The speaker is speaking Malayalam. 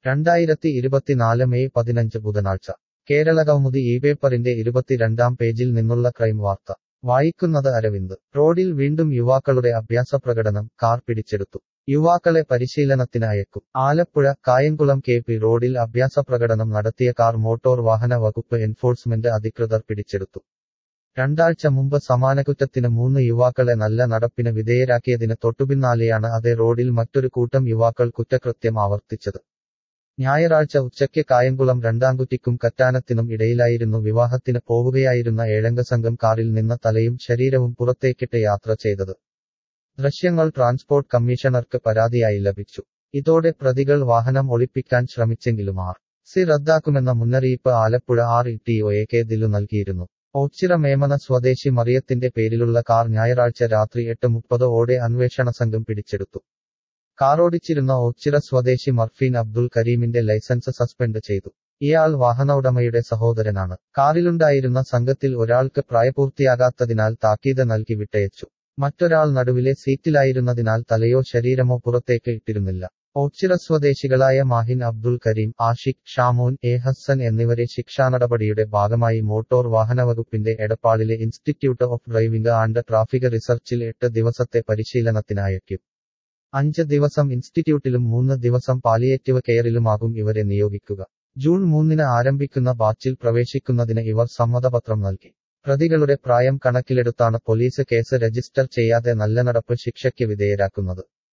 രണ്ടായിരത്തി ഇരുപത്തിനാല് മെയ് പതിനഞ്ച് ബുധനാഴ്ച കേരള കൗമുദി ഈ പേപ്പറിന്റെ ഇരുപത്തിരണ്ടാം പേജിൽ നിന്നുള്ള ക്രൈം വാർത്ത വായിക്കുന്നത് അരവിന്ദ് റോഡിൽ വീണ്ടും യുവാക്കളുടെ അഭ്യാസപ്രകടനം കാർ പിടിച്ചെടുത്തു യുവാക്കളെ പരിശീലനത്തിന് അയക്കും ആലപ്പുഴ കായംകുളം കെ പി റോഡിൽ അഭ്യാസപ്രകടനം നടത്തിയ കാർ മോട്ടോർ വാഹന വകുപ്പ് എൻഫോഴ്സ്മെന്റ് അധികൃതർ പിടിച്ചെടുത്തു രണ്ടാഴ്ച മുമ്പ് സമാന കുറ്റത്തിന് മൂന്ന് യുവാക്കളെ നല്ല നടപ്പിന് വിധേയരാക്കിയതിന് തൊട്ടുപിന്നാലെയാണ് അതേ റോഡിൽ മറ്റൊരു കൂട്ടം യുവാക്കൾ കുറ്റകൃത്യം ആവർത്തിച്ചത് ഞായറാഴ്ച ഉച്ചയ്ക്ക് കായംകുളം രണ്ടാംകുറ്റിക്കും കറ്റാനത്തിനും ഇടയിലായിരുന്നു വിവാഹത്തിന് പോവുകയായിരുന്ന ഏഴംഗ സംഘം കാറിൽ നിന്ന് തലയും ശരീരവും പുറത്തേക്കിട്ട് യാത്ര ചെയ്തത് ദൃശ്യങ്ങൾ ട്രാൻസ്പോർട്ട് കമ്മീഷണർക്ക് പരാതിയായി ലഭിച്ചു ഇതോടെ പ്രതികൾ വാഹനം ഒളിപ്പിക്കാൻ ശ്രമിച്ചെങ്കിലും ആർ സി റദ്ദാക്കുമെന്ന മുന്നറിയിപ്പ് ആലപ്പുഴ ആർ ഇ ടി ഒയെ ദിലു നൽകിയിരുന്നു ഓച്ചിറ മേമന സ്വദേശി മറിയത്തിന്റെ പേരിലുള്ള കാർ ഞായറാഴ്ച രാത്രി എട്ട് മുപ്പത് ഓടെ അന്വേഷണ സംഘം പിടിച്ചെടുത്തു കാറോടിച്ചിരുന്ന ഓച്ചിറ സ്വദേശി മർഫീൻ അബ്ദുൽ കരീമിന്റെ ലൈസൻസ് സസ്പെൻഡ് ചെയ്തു ഇയാൾ വാഹന ഉടമയുടെ സഹോദരനാണ് കാറിലുണ്ടായിരുന്ന സംഘത്തിൽ ഒരാൾക്ക് പ്രായപൂർത്തിയാകാത്തതിനാൽ താക്കീത് നൽകി വിട്ടയച്ചു മറ്റൊരാൾ നടുവിലെ സീറ്റിലായിരുന്നതിനാൽ തലയോ ശരീരമോ പുറത്തേക്ക് ഇട്ടിരുന്നില്ല ഓച്ചിറ സ്വദേശികളായ മാഹിൻ അബ്ദുൽ കരീം ആഷിഖ് ഷാമോൻ എ ഹസ്സൻ എന്നിവരെ ശിക്ഷാനടപടിയുടെ ഭാഗമായി മോട്ടോർ വാഹന വകുപ്പിന്റെ എടപ്പാളിലെ institute of driving and traffic റിസർച്ചിൽ എട്ട് ദിവസത്തെ പരിശീലനത്തിന് അയക്കും അഞ്ച് ദിവസം ഇൻസ്റ്റിറ്റ്യൂട്ടിലും മൂന്ന് ദിവസം പാലിയേറ്റീവ് കെയറിലുമാകും ഇവരെ നിയോഗിക്കുക ജൂൺ മൂന്നിന് ആരംഭിക്കുന്ന ബാച്ചിൽ പ്രവേശിക്കുന്നതിന് ഇവർ സമ്മതപത്രം നൽകി പ്രതികളുടെ പ്രായം കണക്കിലെടുത്താണ് പോലീസ് കേസ് രജിസ്റ്റർ ചെയ്യാതെ നല്ല നടപ്പ് ശിക്ഷയ്ക്ക് വിധേയരാക്കുന്നത്